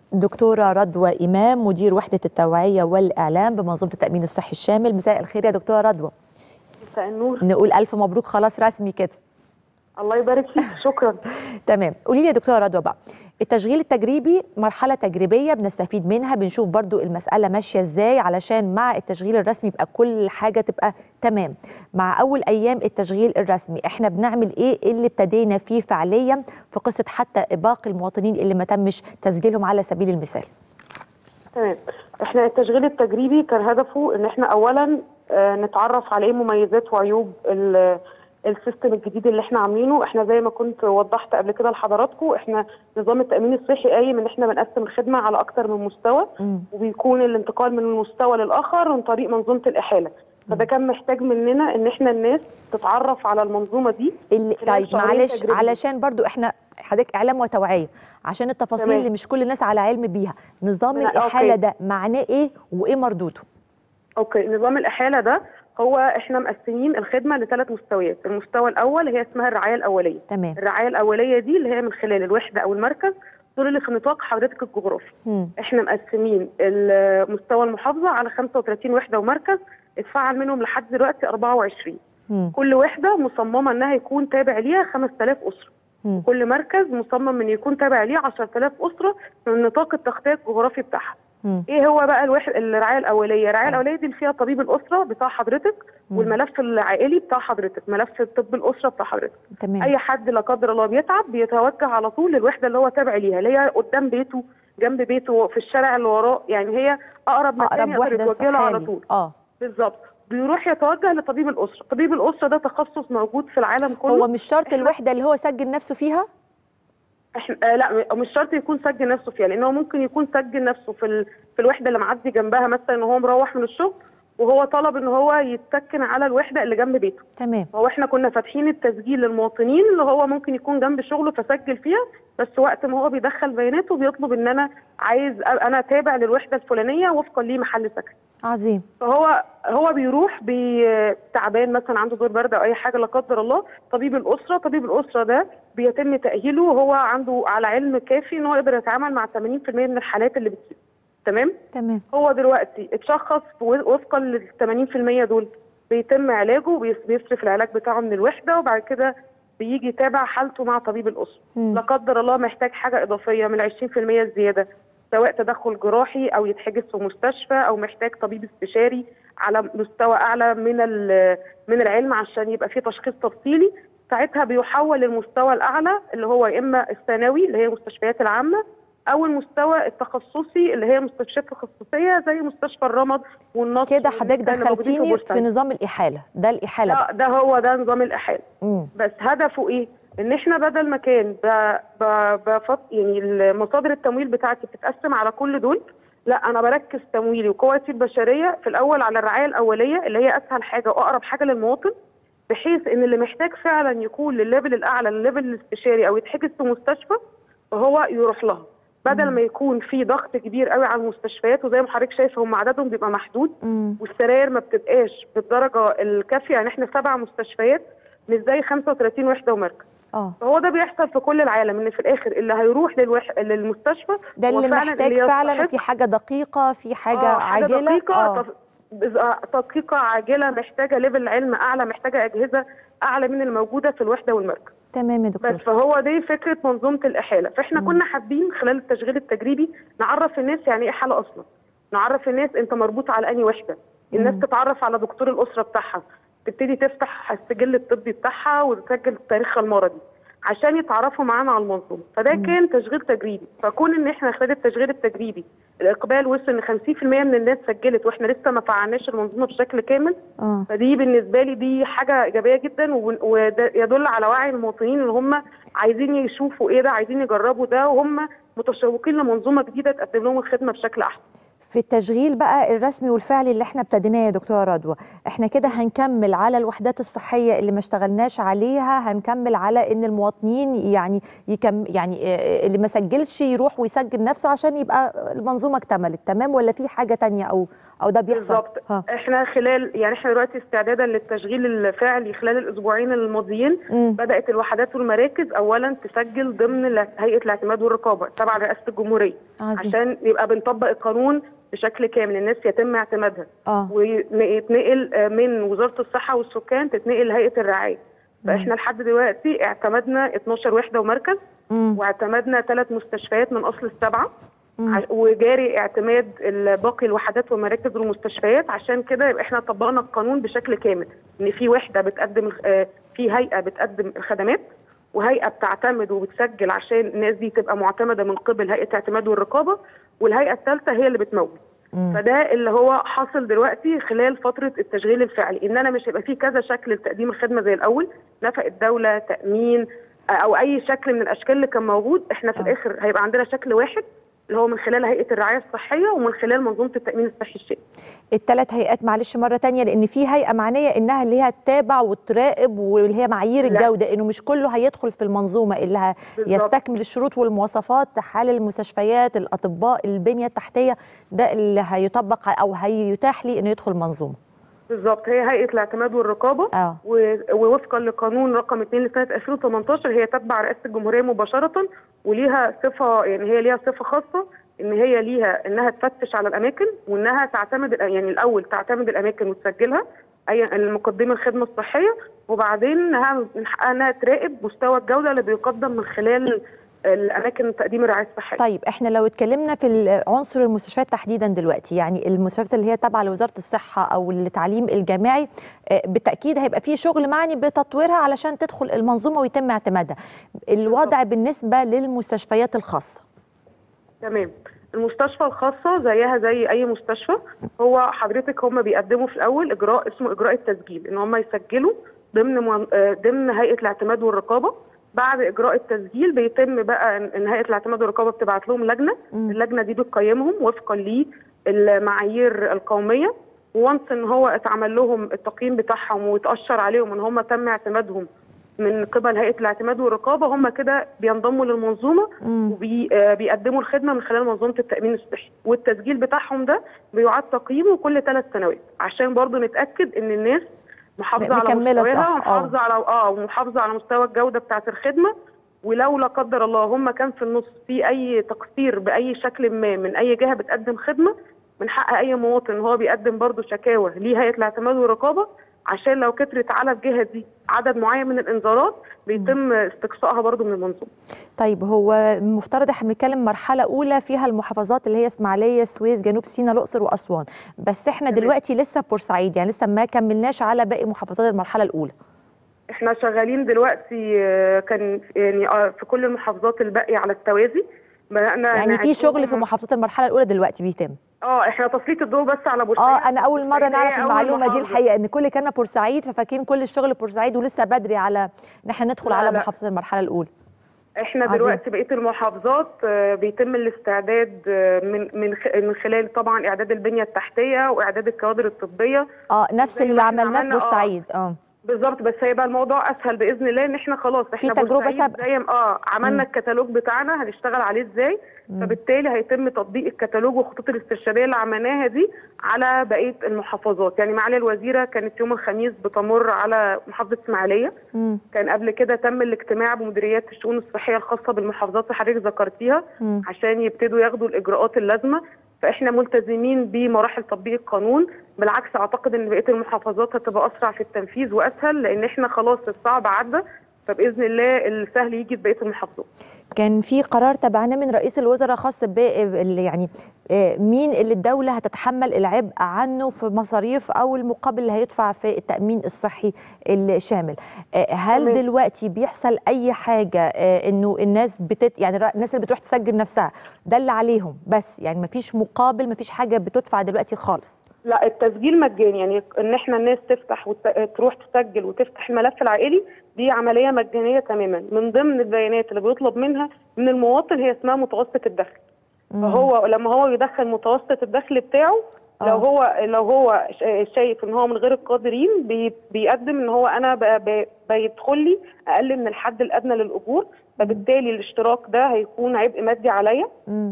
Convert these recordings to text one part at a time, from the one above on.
دكتورة رضوى إمام مدير وحدة التوعية والإعلام بمنظومة التأمين الصحي الشامل مساء الخير يا دكتورة رضوى مساء النور نقول ألف مبروك خلاص رسمي كده الله يبارك فيك شكرا تمام قولي لي يا دكتورة رضوى بقى التشغيل التجريبي مرحلة تجريبية بنستفيد منها بنشوف برضو المسألة ماشية ازاي علشان مع التشغيل الرسمي يبقى كل حاجة تبقى تمام مع أول أيام التشغيل الرسمي احنا بنعمل ايه اللي ابتدينا فيه فعليا في قصة حتى باقي المواطنين اللي ما تمش تسجيلهم على سبيل المثال تمام احنا التشغيل التجريبي كان هدفه ان احنا اولا آه، نتعرف على ايه مميزات وعيوب ال- السيستم الجديد اللي احنا عاملينه احنا زي ما كنت وضحت قبل كده لحضراتكم احنا نظام التامين الصحي قايم ان احنا بنقسم الخدمه على اكتر من مستوى مم. وبيكون الانتقال من المستوى للاخر من طريق منظومه الاحاله فده كان محتاج مننا ان احنا الناس تتعرف على المنظومه دي اللي خلال طيب شهرين معلش تجريبيين. علشان برضو احنا حضرتك اعلام وتوعيه عشان التفاصيل تمام. اللي مش كل الناس على علم بيها نظام لا، الاحاله أوكي. ده معناه ايه وايه مردوده اوكي نظام الاحاله ده هو احنا مقسمين الخدمه لثلاث مستويات المستوى الاول هي اسمها الرعايه الاوليه تمام الرعايه الاوليه دي اللي هي من خلال الوحده او المركز دول اللي في نطاق حضرتك الجغرافي مم. احنا مقسمين ال- مستوى المحافظه على 35 وحده ومركز اتفعل منهم لحد دلوقتي 24 مم. كل وحده مصممه انها يكون تابع ليها 5000 اسره مم. كل مركز مصمم ان يكون تابع ليه 10000 اسره من نطاق التغطيه الجغرافي بتاعها مم. ايه هو بقى الوحد الرعايه الاوليه الرعايه الاوليه دي اللي فيها طبيب الاسره بتاع حضرتك والملف العائلي بتاع حضرتك ملف طب الاسره بتاع حضرتك تمام اي حد لا قدر الله بيتعب بيتوجه على طول للوحده اللي هو تابع ليها اللي هي قدام بيته جنب بيته في الشارع اللي وراه يعني هي اقرب مكان اقرب يقدر وحده يتوجه له على صحالي طول اه بالظبط بيروح يتوجه لطبيب الاسره طبيب الاسره ده تخصص موجود في العالم كله هو مش شرط إحنا- الوحده اللي هو سجل نفسه فيها احنا آه لا مش شرط يكون سجل نفسه فيها لان هو ممكن يكون سجل نفسه في ال... في الوحده اللي معدي جنبها مثلا ان هو مروح من الشغل وهو طلب ان هو يتسكن على الوحده اللي جنب بيته تمام هو احنا كنا فاتحين التسجيل للمواطنين اللي هو ممكن يكون جنب شغله فسجل فيها بس وقت ما هو بيدخل بياناته بيطلب ان انا عايز أ- انا تابع للوحده الفلانيه وفقا ليه محل سكن عظيم فهو هو بيروح بي- تعبان مثلا عنده دور برد او اي حاجه لا قدر الله طبيب الاسره طبيب الاسره ده بيتم تاهيله وهو عنده على علم كافي ان هو يقدر يتعامل مع 80% من الحالات اللي بتجيله تمام تمام هو دلوقتي اتشخص و- وفقا لل 80% دول بيتم علاجه وبيص- بيصرف العلاج بتاعه من الوحده وبعد كده بيجي يتابع حالته مع طبيب الاسره مم. لا قدر الله محتاج حاجه اضافيه من 20% الزياده سواء تدخل جراحي او يتحجز في مستشفى او محتاج طبيب استشاري على مستوى اعلى من ال- من العلم عشان يبقى في تشخيص تفصيلي ساعتها بيحول للمستوى الاعلى اللي هو يا اما الثانوي اللي هي المستشفيات العامه او المستوى التخصصي اللي هي مستشفيات تخصصيه زي مستشفى الرمد والنصر كده حضرتك والمستشفى اللي موجودين دخلتيني في بورسعيد. نظام الاحاله ده الاحاله بقى. ده, ده هو ده نظام الاحاله مم. بس هدفه ايه؟ ان احنا بدل ما كان ب- ب- بفط يعني مصادر التمويل بتاعتي بتتقسم على كل دول لا انا بركز تمويلي وقوتي البشريه في الاول على الرعايه الاوليه اللي هي اسهل حاجه واقرب حاجه للمواطن بحيث ان اللي محتاج فعلا يكون للليفل الاعلى للليفل الاستشاري او يتحجز في مستشفى فهو يروح لها بدل ما يكون في ضغط كبير قوي على المستشفيات وزي ما حضرتك شايفه هم عددهم بيبقى محدود مم. والسراير ما بتبقاش بالدرجه الكافيه يعني احنا سبع مستشفيات مش زي 35 وحده ومركز اه فهو ده بيحصل في كل العالم ان في الاخر اللي هيروح للوح... للمستشفى ده هو اللي فعلاً محتاج اللي فعلا يستحق- في حاجه دقيقه في حاجه آه، حاجه عاجله دقيقه اه تف- بز- تدقيقه عاجله محتاجه ليفل علم اعلى محتاجه اجهزه اعلى من الموجوده في الوحده والمركز تمام يا دكتور بس فهو دي فكره منظومه الاحاله فاحنا كنا حابين خلال التشغيل التجريبي نعرف الناس يعني ايه حاله اصلا نعرف الناس انت مربوط على انهي وحده الناس تتعرف على دكتور الاسره بتاعها تبتدي تفتح السجل الطبي بتاعها وتسجل تاريخها المرضي عشان يتعرفوا معانا على المنظومه فده كان تشغيل تجريبي فكون ان احنا خلال التشغيل التجريبي الاقبال وصل ان 50% من الناس سجلت واحنا لسه ما فعلناش المنظومه بشكل كامل اه فدي بالنسبه لي دي حاجه ايجابيه جدا وبن- وده يدل على وعي المواطنين ان هم عايزين يشوفوا ايه ده عايزين يجربوا ده وهم متشوقين لمنظومه جديده تقدم لهم الخدمه بشكل احسن في التشغيل بقى الرسمي والفعلي اللي احنا ابتديناه يا دكتوره رضوى احنا كده هنكمل على الوحدات الصحيه اللي ما اشتغلناش عليها هنكمل على ان المواطنين يعني يكم يعني آه، اللي ما سجلش يروح ويسجل نفسه عشان يبقى المنظومه اكتملت تمام ولا في حاجه تانية او او ده بيحصل بالظبط ها. احنا خلال يعني احنا دلوقتي استعدادا للتشغيل الفعلي خلال الاسبوعين الماضيين مم. بدات الوحدات والمراكز اولا تسجل ضمن ل- هيئه الاعتماد والرقابه تبع رئاسه الجمهوريه عظيم. عشان يبقى بنطبق القانون بشكل كامل الناس يتم اعتمادها اه ويتنقل آه، من وزاره الصحه والسكان تتنقل لهيئه الرعايه فاحنا لحد دلوقتي اعتمدنا 12 وحده ومركز مم. واعتمدنا ثلاث مستشفيات من اصل السبعه مم. ع- وجاري اعتماد ال- باقي الوحدات والمراكز والمستشفيات عشان كده يبقى احنا طبقنا القانون بشكل كامل ان في وحده بتقدم الخ- آه، في هيئه بتقدم الخدمات وهيئه بتعتمد وبتسجل عشان الناس دي تبقى معتمده من قبل هيئه الاعتماد والرقابه والهيئه الثالثه هي اللي بتمول مم. فده اللي هو حاصل دلوقتي خلال فتره التشغيل الفعلي ان انا مش هيبقى في كذا شكل لتقديم الخدمه زي الاول نفقه الدوله تامين آه، او اي شكل من الاشكال اللي كان موجود احنا في آه. الاخر هيبقى عندنا شكل واحد اللي هو من خلال هيئه الرعايه الصحيه ومن خلال منظومه التامين الصحي الشامل الثلاث هيئات معلش مره تانية لان في هيئه معنيه انها اللي هي تتابع وتراقب واللي هي معايير لا. الجوده انه مش كله هيدخل في المنظومه اللي ه- بالظبط. يستكمل الشروط والمواصفات حال المستشفيات الاطباء البنيه التحتيه ده اللي هيطبق او هيتاح لي انه يدخل منظومه بالظبط هي هيئه الاعتماد والرقابه اه و- ووفقا لقانون رقم 2 لسنه 2018 هي تتبع رئاسه الجمهوريه مباشره وليها صفه يعني هي ليها صفه خاصه ان هي ليها انها تفتش على الاماكن وانها تعتمد الأ- يعني الاول تعتمد الاماكن وتسجلها اي المقدمه الخدمه الصحيه وبعدين انها من حقها انها تراقب مستوى الجوده اللي بيقدم من خلال الاماكن تقديم الرعايه الصحيه طيب احنا لو اتكلمنا في عنصر المستشفيات تحديدا دلوقتي يعني المستشفيات اللي هي تابعه لوزاره الصحه او التعليم الجامعي آه، بالتاكيد هيبقى في شغل معني بتطويرها علشان تدخل المنظومه ويتم اعتمادها الوضع بالنسبه للمستشفيات الخاصه تمام المستشفى الخاصة زيها زي أي مستشفى هو حضرتك هم بيقدموا في الأول إجراء اسمه إجراء التسجيل إن هم يسجلوا ضمن من... آه، ضمن هيئة الاعتماد والرقابة بعد إجراء التسجيل بيتم بقى إن- إن هيئة الاعتماد والرقابة بتبعت لهم لجنة مم. اللجنة دي بتقيمهم وفقا للمعايير القومية وانس ان هو اتعمل لهم التقييم بتاعهم واتاشر عليهم ان هم تم اعتمادهم من قبل هيئه الاعتماد والرقابه هم كده بينضموا للمنظومه مم. وبيقدموا الخدمه من خلال منظومه التامين الصحي والتسجيل بتاعهم ده بيعاد تقييمه كل ثلاث سنوات عشان برضو نتاكد ان الناس محافظه على مكملة مستواها صح، آه. ومحافظه على اه ومحافظه على مستوى الجوده بتاعه الخدمه ولو لا قدر الله هم كان في النص في اي تقصير باي شكل ما من اي جهه بتقدم خدمه من حق اي مواطن ان هو بيقدم برضو شكاوى لهيئه الاعتماد والرقابه عشان لو كترت على الجهه دي عدد معين من الانذارات بيتم استقصائها برضو من المنظومه طيب هو مفترض احنا بنتكلم مرحله اولى فيها المحافظات اللي هي اسماعيليه السويس جنوب سيناء الاقصر واسوان بس احنا تمام. دلوقتي لسه بورسعيد يعني لسه ما كملناش على باقي محافظات المرحله الاولى احنا شغالين دلوقتي آه، كان يعني آه، في كل المحافظات الباقيه على التوازي بدانا يعني في شغل في نعدهم- محافظات المرحله الاولى دلوقتي بيتم اه احنا تسليط الضوء بس على بورسعيد اه انا اول مره بورسعيد هي نعرف أول المعلومه دي محافظة. الحقيقه ان كل كنا بورسعيد ففاكرين كل الشغل بورسعيد ولسه بدري على ان احنا ندخل لا، على لا. محافظات المرحله الاولى احنا عظيم. دلوقتي بقيه المحافظات آه، بيتم الاستعداد آه، من من خ- من خلال طبعا اعداد البنيه التحتيه واعداد الكوادر الطبيه اه نفس زي ما اللي احنا عملناه في عملنا، آه. بورسعيد اه بالظبط بس هيبقى الموضوع اسهل باذن الله ان احنا خلاص احنا تجربة بورسعيد سابقة. زي ما اه عملنا مم. الكتالوج بتاعنا هنشتغل عليه ازاي مم. فبالتالي هيتم تطبيق الكتالوج والخطوط الاسترشاديه اللي عملناها دي على بقيه المحافظات يعني معالي الوزيره كانت يوم الخميس بتمر على محافظه اسماعيليه مم. كان قبل كده تم الاجتماع بمديريات الشؤون الصحيه الخاصه بالمحافظات اللي حضرتك ذكرتيها مم. عشان يبتدوا ياخدوا الاجراءات اللازمه فاحنا ملتزمين بمراحل تطبيق القانون بالعكس اعتقد ان بقيه المحافظات هتبقى اسرع في التنفيذ واسهل لان احنا خلاص الصعب عدى فباذن الله السهل يجي في بقيه المحافظات كان في قرار تبعناه من رئيس الوزراء خاص ب اللي يعني آه، مين اللي الدوله هتتحمل العبء عنه في مصاريف او المقابل اللي هيدفع في التامين الصحي الشامل آه، هل تمام. دلوقتي بيحصل اي حاجه آه، انه الناس بتت يعني الر- الناس اللي بتروح تسجل نفسها ده اللي عليهم بس يعني مفيش مقابل مفيش حاجه بتدفع دلوقتي خالص لا التسجيل مجاني يعني ان احنا الناس تفتح وتروح تسجل وتفتح الملف العائلي دي عمليه مجانيه تماما من ضمن البيانات اللي بيطلب منها من المواطن هي اسمها متوسط الدخل فهو لما هو يدخل متوسط الدخل بتاعه لو آه. هو لو هو شا- شايف ان هو من غير القادرين بي بيقدم ان هو انا ب- ب- بيدخل لي اقل من الحد الادنى للاجور فبالتالي الاشتراك ده هيكون عبء مادي عليا مم.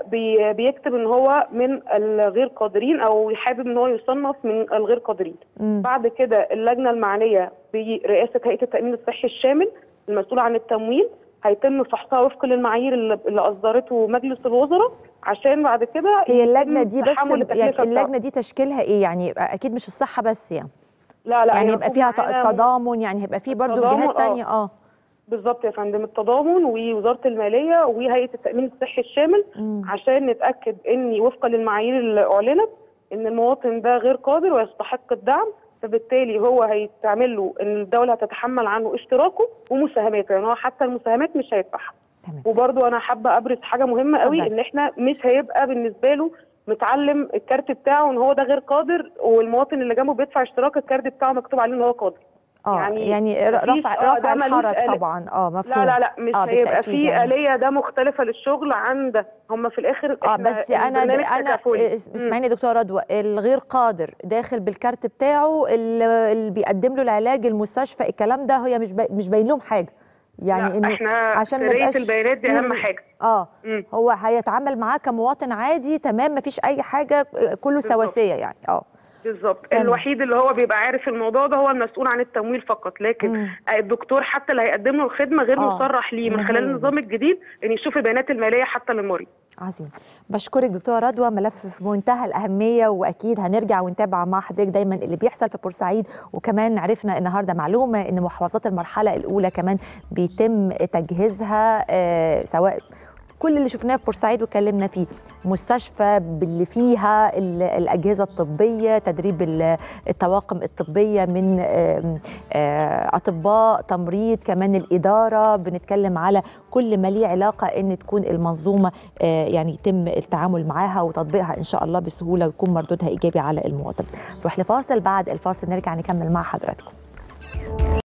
فبيكتب ان هو من الغير قادرين او حابب ان هو يصنف من الغير قادرين مم. بعد كده اللجنه المعنيه برئاسه هيئه التامين الصحي الشامل المسؤوله عن التمويل هيتم فحصها وفقا للمعايير اللي اللي اصدرته مجلس الوزراء عشان بعد كده هي يتم اللجنه دي بس تحمل يعني التكلفة بتاعته. اللجنه دي تشكيلها ايه يعني اكيد مش الصحه بس يعني لا لا يعني هي يبقى مطلوب فيها معانا ت- تضامن يعني هيبقى في برضو التضامن، جهات آه. تانية اه بالظبط يا فندم التضامن ووزاره الماليه وهيئه التامين الصحي الشامل مم. عشان نتاكد ان وفقا للمعايير اللي اعلنت ان المواطن ده غير قادر ويستحق الدعم فبالتالي هو هيتعمل له ان الدوله هتتحمل عنه اشتراكه ومساهماته يعني هو حتى المساهمات مش هيدفعها تمام وبرضو انا حابه ابرز حاجه مهمه قوي اتفضل. ان احنا مش هيبقى بالنسبه له متعلم الكارت بتاعه ان هو ده غير قادر والمواطن اللي جنبه بيدفع اشتراك الكارت بتاعه مكتوب عليه ان هو قادر اه يعني يعني ر- مفيش- رفع آه، رفع ده ملوش الحرج آلة. طبعا اه مفهوم لا لا لا مش آه، هيبقى بالتأكيد في يعني. آلية ده مختلفة للشغل عن ده هم في الآخر اه إحنا بس انا البرنامج انا تكافلي. اس- اسمعيني يا دكتوره رضوى الغير قادر داخل بالكارت بتاعه اللي اللي بيقدم له العلاج المستشفى الكلام ده هي مش باي- مش باين لهم حاجه يعني لا انه احنا عشان ما سرية يبقاش البيانات دي في- أهم حاجة اه مم. هو هيتعامل معاه كمواطن عادي تمام مفيش اي حاجه كله بالظبط. سواسيه يعني اه بالظبط تمام. الوحيد اللي هو بيبقى عارف الموضوع ده هو المسؤول عن التمويل فقط لكن مم. الدكتور حتى اللي هيقدم له الخدمة غير آه، مصرح ليه من ما خلال هي دي. النظام الجديد ان يشوف البيانات المالية حتى للمريض عظيم بشكرك دكتوره رضوى ملف في منتهى الاهميه واكيد هنرجع ونتابع مع حضرتك دايما اللي بيحصل في بورسعيد وكمان عرفنا النهارده معلومه ان محافظات المرحله الاولى كمان بيتم تجهيزها آه، سواء كل اللي شفناه في بورسعيد واتكلمنا فيه مستشفى باللي فيها ال- الاجهزه الطبيه تدريب ال- الطواقم الطبيه من آم، آه، اطباء تمريض كمان الاداره بنتكلم على كل ما ليه علاقه ان تكون المنظومه آه، يعني يتم التعامل معاها وتطبيقها ان شاء الله بسهوله ويكون مردودها ايجابي على المواطن نروح لفاصل بعد الفاصل نرجع نكمل مع حضراتكم